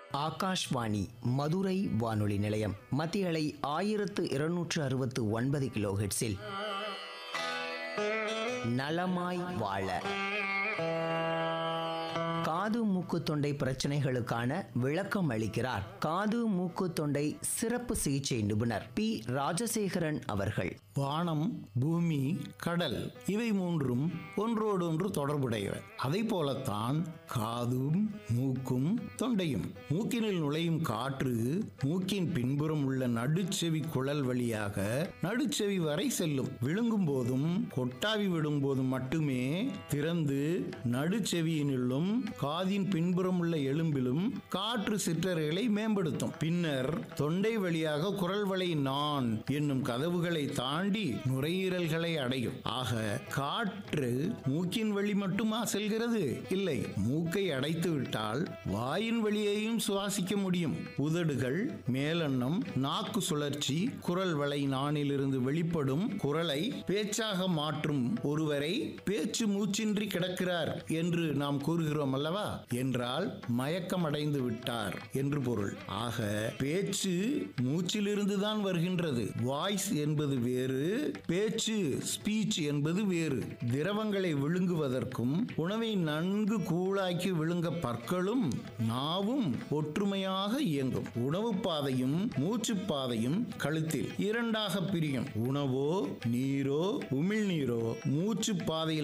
ஆகாஷ்வாணி மதுரை வானொலி நிலையம் மத்தியலை ஆயிரத்து இருநூற்று அறுபத்து ஒன்பது கிலோ ஹெட்ஸில் நலமாய் வாழ காது மூக்கு தொண்டை பிரச்சனைகளுக்கான விளக்கம் அளிக்கிறார் காது மூக்கு தொண்டை சிறப்பு சிகிச்சை நிபுணர் பி ராஜசேகரன் அவர்கள் வானம் பூமி கடல் இவை மூன்றும் ஒன்றோடு ஒன்று தொடர்புடையவை அதை போலத்தான் காதும் மூக்கும் தொண்டையும் மூக்கினில் நுழையும் காற்று மூக்கின் பின்புறம் உள்ள நடுச்செவி குழல் வழியாக நடுச்செவி வரை செல்லும் விழுங்கும் போதும் கொட்டாவி விடும் போதும் மட்டுமே திறந்து நடுச்செவியினுள்ளும் காதின் பின்புறம் உள்ள எலும்பிலும் காற்று சிற்றறைகளை மேம்படுத்தும் பின்னர் தொண்டை வழியாக குரல் வளை நான் என்னும் கதவுகளை தாண்டி நுரையீரல்களை அடையும் ஆக காற்று மூக்கின் வழி மட்டுமா செல்கிறது இல்லை மூக்கை அடைத்து விட்டால் வாயின் வழியையும் சுவாசிக்க முடியும் உதடுகள் மேலெண்ணம் நாக்கு சுழற்சி குரல் வளை நானிலிருந்து வெளிப்படும் குரலை பேச்சாக மாற்றும் ஒருவரை பேச்சு மூச்சின்றி கிடக்கிறார் என்று நாம் கூறுகிறோம் அல்லவா என்றால் மயக்கம் அடைந்து விட்டார் என்று பொருள் ஆக பேச்சு மூச்சிலிருந்து தான் வருகின்றது வாய்ஸ் என்பது வேறு பேச்சு ஸ்பீச் என்பது வேறு திரவங்களை விழுங்குவதற்கும் உணவை நன்கு கூழாக்கி விழுங்க பற்களும் நாவும் ஒற்றுமையாக இயங்கும் உணவு பாதையும் மூச்சு பாதையும் கழுத்தில் இரண்டாக பிரியும் உணவோ நீரோ உமிழ்நீரோ மூச்சு பாதையில்